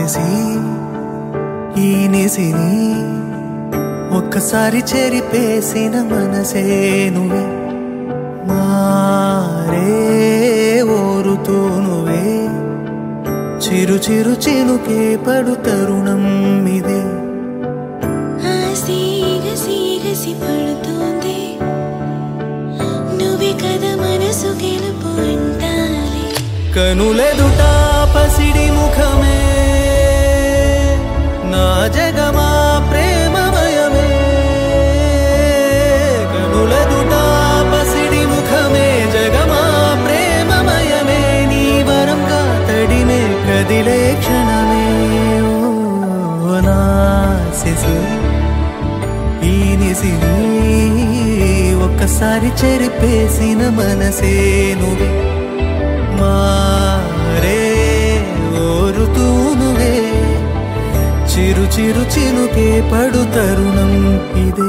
శశి ఈ నిసిని ఒక్కసారి చెరిపేసిన మనసే నువ్వే మారే ఓరుతూ నువ్వే చిరు చిరు చినుకే పడు తరుణం ఇదే ఆ సీగ సీగసి పడుతోంది నువ్వే కదా మనసు గెలుపు అంటాలి కనులెదుట పసిడి ముఖమే నా జగమా ప్రేమమయమే కనులెదుట పసిడి ముఖమే జగమా ప్రేమమయమే నీ వరంగా తడిమే కదిలే క్షణమే ఓ నా శశి ఈ నిసిని ఒక్కసారి చెరిపేసిన మనసే నువ్వే మారే ఓరుతూ నువ్వే చిరు చిరు చినుకే పడు తరుణం ఇదే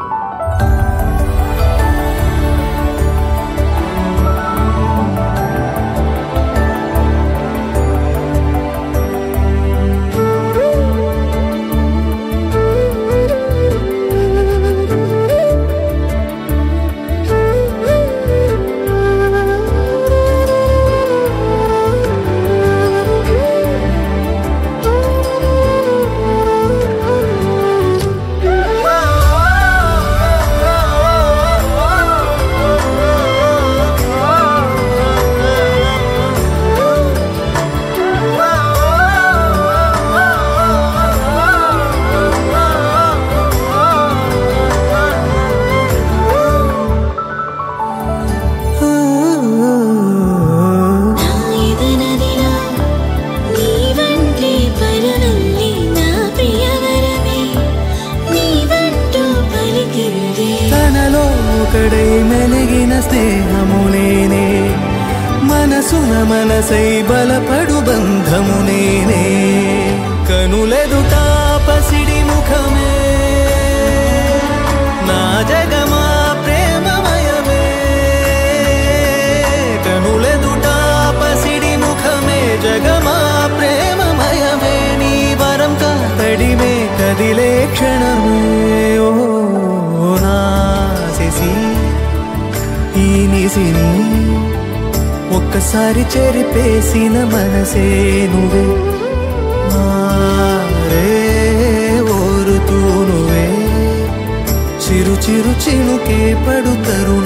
నా ఎదనదిలో నీ వంటి పరవల్లి నా ప్రియవరమే నీ వంటూ పలికింది తనలో ఒకడై మెలిగిన స్నేహమునేనే మనసున మనసై బలపడు బంధమునేనే కనులెదుట పసిడి ముఖమే నా జగమా ప్రేమమయమే కనులెదుట పసిడి ముఖమే జగమా ప్రేమమయమే నీ వరం కాతడిమే కదిలే క్షణమే ఓ నా శశి ఈ నిసిని ఒక్కసారి చెరిపేసిన మనసే నువ్వే మారే ఓరుతూ నువ్వే చిరు చిరు చినుకే పడు తరుణం